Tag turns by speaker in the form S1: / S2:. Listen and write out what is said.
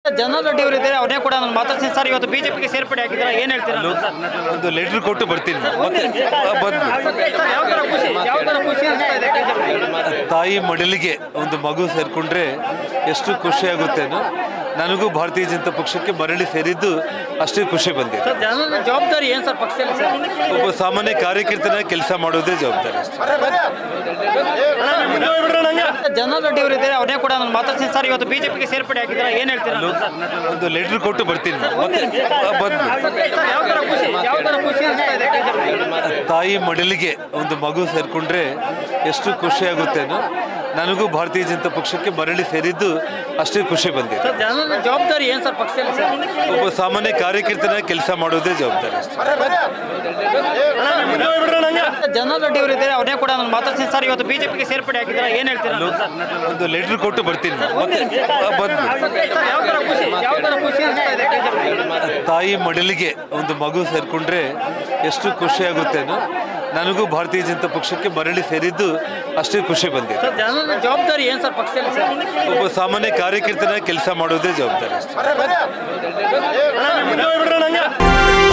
S1: general Reddy ಅವರು ಇದ್ದಾರೆ ಅವರೇ ಕೂಡ ನಾನು ಮಾತಾಡ್ತೀನಿ ಸರ್ ಇವತ್ತು ಬಿಜೆಪಿಗೆ ಸೇರ್ಪಡೆ ಆಗಿದ್ದಾರೆ ಏನ್ ಹೇಳ್ತೀರಾ
S2: ಒಂದು ಲೆಟರ್ ಕೊಟ್ಟು ಬರ್ತೀನಿ ಮತ್ತೆ ಬಂದು
S1: ಸರ್, ಯಾವ ತರ ಖುಷಿ ಯಾವ ತರ ಖುಷಿ ಅನಿಸ್ತಾ ಇದೆ ಬಿಜೆಪಿ
S2: ತಾಯಿ ಮಡಲಿಗೆ ಒಂದು ಮಗು ಸೇರಿಕೊಂಡ್ರೆ ಎಷ್ಟು ಖುಷಿ ಆಗುತ್ತೇನೋ ನನಗೂ ಭಾರತೀಯ ಜನತಾ ಪಕ್ಷಕ್ಕೆ ಮರಳಿ ಸೇರಿದ್ದು ಅಷ್ಟೇ ಖುಷಿ ಬಂದಿದೆ
S1: ಸರ್ ಜನರ ಜವಾಬ್ದಾರಿ ಏನ್ ಸರ್ ಪಕ್ಷದಲ್ಲಿ ಸರ್
S2: ಒಬ್ಬ ಸಾಮಾನ್ಯ ಕಾರ್ಯಕರ್ತನ ಕೆಲಸ ಮಾಡೋದೇ ಜವಾಬ್ದಾರಿ ಅಷ್ಟೇ
S1: ಜನರಲ್ ರೆಡ್ಡಿ ಅವರು ಇದ್ದಾರೆ ಅವರೇ ಕೂಡ ನಾನು ಮಾತಾಡ್ತೀನಿ ಸರ್ ಇವತ್ತು ಬಿಜೆಪಿಗೆ ಸೇರ್ಪಡೆ ಆಗಿದ್ದಾರೆ ಏನ್ ಹೇಳ್ತೀರಾ
S2: ಒಂದು ಲೆಟರ್ ಕೊಟ್ಟು ಬರ್ತೀನಿ ಮತ್ತೆ ಬಂದು
S1: ಸರ್, ಯಾವ ತರ ಖುಷಿ ಯಾವ ತರ ಖುಷಿ ಅನಿಸ್ತಾ ಇದೆ ಬಿಜೆಪಿ
S2: ತಾಯಿ ಮಡಲಿಗೆ ಒಂದು ಮಗು ಸೇರಿಕೊಂಡ್ರೆ ಎಷ್ಟು ಖುಷಿ ಆಗುತ್ತೇನೋ ನನಗೂ ಭಾರತೀಯ ಜನತಾ ಪಕ್ಷಕ್ಕೆ ಮರಳಿ ಸೇರಿದ್ದು ಅಷ್ಟೇ ಖುಷಿ ಬಂದಿದೆ
S1: ಸರ್ ಜನರ ಜವಾಬ್ದಾರಿ ಏನ್ ಸರ್ ಪಕ್ಷದಲ್ಲಿ ಸರ್
S2: ಒಬ್ಬ ಸಾಮಾನ್ಯ ಕಾರ್ಯಕರ್ತನ ಕೆಲಸ ಮಾಡೋದೇ ಜವಾಬ್ದಾರಿ ಅಷ್ಟೇ
S1: ಜನರಲ್ ರೆಡ್ಡಿ ಅವರು ಇದ್ದಾರೆ ಅವರೇ ಕೂಡ ನಾನು ಮಾತಾಡ್ತೀನಿ ಸರ್ ಇವತ್ತು ಬಿಜೆಪಿಗೆ ಸೇರ್ಪಡೆ ಆಗಿದ್ದಾರೆ ಏನ್ ಹೇಳ್ತೀರಾ
S2: ಒಂದು ಲೆಟರ್ ಕೊಟ್ಟು ಬರ್ತೀನಿ ಮತ್ತೆ ಬಂದು
S1: ಸರ್, ಯಾವ ತರ ಖುಷಿ ಯಾವ ತರ ಖುಷಿ ಅನಿಸ್ತಾ ಇದೆ ಬಿಜೆಪಿ
S2: ತಾಯಿ ಮಡಲಿಗೆ ಒಂದು ಮಗು ಸೇರಿಕೊಂಡ್ರೆ ಎಷ್ಟು ಖುಷಿ ಆಗುತ್ತೇನೋ ನನಗೂ ಭಾರತೀಯ ಜನತಾ ಪಕ್ಷಕ್ಕೆ ಮರಳಿ ಸೇರಿದ್ದು ಅಷ್ಟೇ ಖುಷಿ ಬಂದಿದೆ
S1: ಸರ್ ಜನರ ಜವಾಬ್ದಾರಿ ಏನ್ ಸರ್ ಪಕ್ಷದಲ್ಲಿ ಸರ್
S2: ಒಬ್ಬ ಸಾಮಾನ್ಯ ಕಾರ್ಯಕರ್ತನ ಕೆಲಸ ಮಾಡೋದೇ ಜವಾಬ್ದಾರಿ ಅಷ್ಟೇ